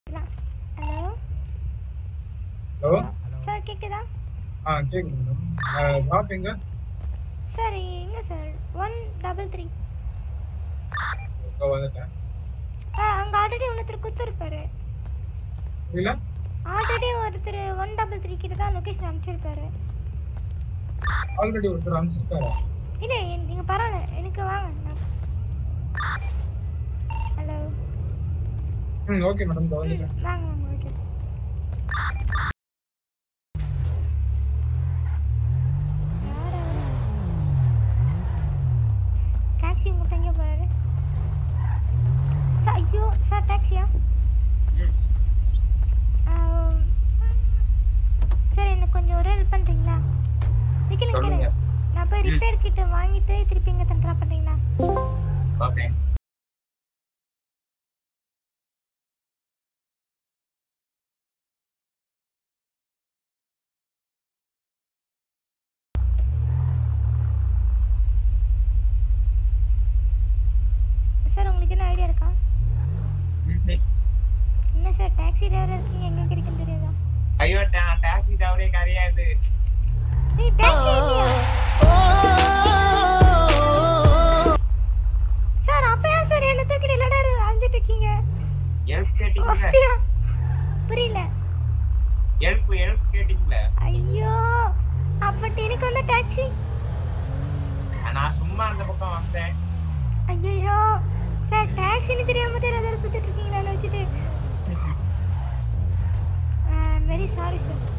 Hello hello sir கேக்குதா ஆ கேக்குது மேடம் ட்ராப் எங்க சார் எங்க சார் ஒன் டபுள் த்ரீ இதோ வந்துட்டேன் ஆ அங்கே ஆல்ரெடி ஒருத்தர் குத்துருப்பாரு இல்ல ஆல்ரெடி ஒருத்தர் ஒன் டபுள் த்ரீ கிட்ட தான் லொக்கேஷன் அனுப்பிச்சிருப்பாரு ஆல்ரெடி ஒருத்தர் அனுப்பிச்சிருக்காரா இல்லை நீங்கள் பரவாயில்ல எனக்கு வாங்க ஹலோ ம் ஓகே மேடம் இதோ வந்துட்டேன் வாங்க வாங்க ஓகே டாக்ஸி மட்டும் எங்கே போறாரு சார் ஐயோ சார் டாக்ஸியா சார் எனக்கு கொஞ்சம் ஒரு ஹெல்ப் பண்ணுறீங்களா நிக்கல சொல்லுங்க. நிக்கல நான் போய் ரிப்பேர் கிட்ட வாங்கிட்டு திருப்பி இங்கே தண்டரா பண்ணுறீங்களா ஓகே சார் உங்களுக்கு என்ன ஐடியா இருக்கா என்ன சார் டாக்ஸி டிரைவர் இருக்கீங்க எங்கே கிடைக்கும் தெரியாதா ஐயோ டாக்ஸி தவறே கிடையாது நீ டாக்ஸி இல்லையா சார் அப்ப ஏன் சார் என்ன தூக்கிட்டு இல்லடா அழிஞ்சிட்டு இருக்கீங்க ஹெல்ப் கேட்டீங்களா அப்படியா? புரியல ஹெல்ப் ஹெல்ப் கேட்டீங்களா ஐயோ அப்ப எனக்கு வந்த டாக்ஸி நான் சும்மா அந்த பக்கம் வந்தேன் ஐயோ சார் டாக்ஸின்னு தெரியாம தான் ஏதாவது சுத்திட்டு இருக்கீங்களா வச்சுட்டு வெரி சாரி சார்